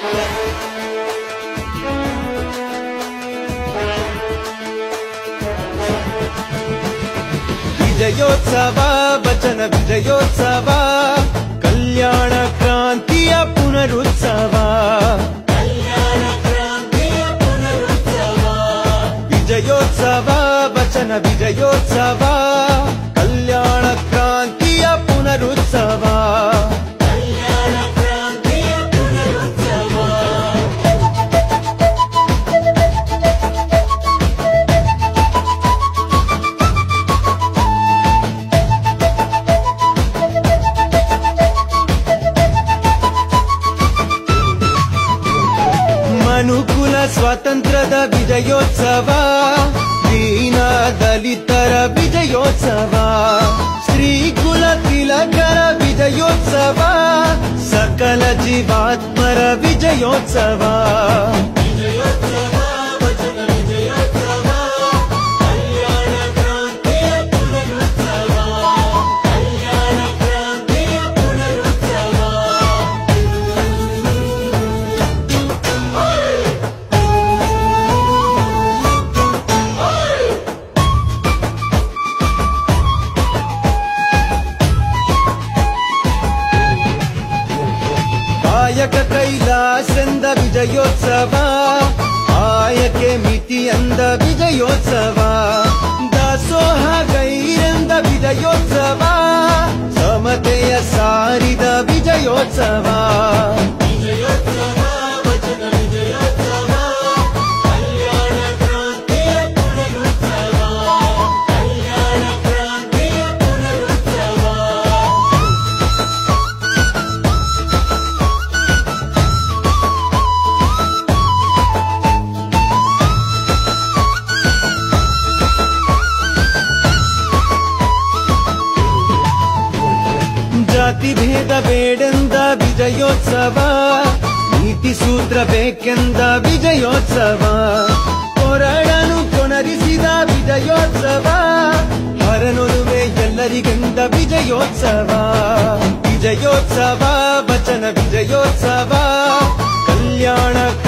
ವಿಜಯೋತ್ಸವ ವಚನ ವಿಜಯೋತ್ಸವ ಕಲ್ಯಾಣ ಕ್ರಾಂತಿಯ ಪುನರುತ್ಸವ ವಿಜಯೋತ್ಸವ ವಚನ ವಿಜಯೋತ್ಸವ ಕಲ್ಯಾಣ ಕ್ರಾಂತಿಯ ಪುನರುತ್ಸವ ಮನುಕುಲ ಸ್ವಾತಂತ್ರ್ಯದ ವಿಜಯೋತ್ಸವ ದೀನ ದಲಿತರ ವಿಜಯೋತ್ಸವ ಶ್ರೀಕುಲ ತಿಲಕರ ವಿಜಯೋತ್ಸವ ಸಕಲ ಜೀವಾತ್ಮರ ವಿಜಯೋತ್ಸವ ಕಾಯಕ ಕೈಲಾಸೆಂದ ವಿಜಯೋತ್ಸವ ಆಯಕೆ ಮಿತಿಯಂದ ವಿಜಯೋತ್ಸವ ದಾಸೋಹ ಗೈರೆಂದ ವಿಜಯೋತ್ಸವ ಸಮತೆಯ ಸಾರಿದ ವಿಜಯೋತ್ಸವ ಜಾತಿ ಭೇದ ಬೇಡೆಂದ ವಿಜಯೋತ್ಸವ ನೀತಿ ಸೂತ್ರ ಬೇಕೆಂದ ವಿಜಯೋತ್ಸವ ಕೊರಳನು ಕೊನರಿಸಿದ ವಿಜಯೋತ್ಸವ ಹರನೊಲುವೆ ಎಲ್ಲರಿಗೆಂದ ವಿಜಯೋತ್ಸವ ವಿಜಯೋತ್ಸವ ವಚನ ವಿಜಯೋತ್ಸವ ಕಲ್ಯಾಣ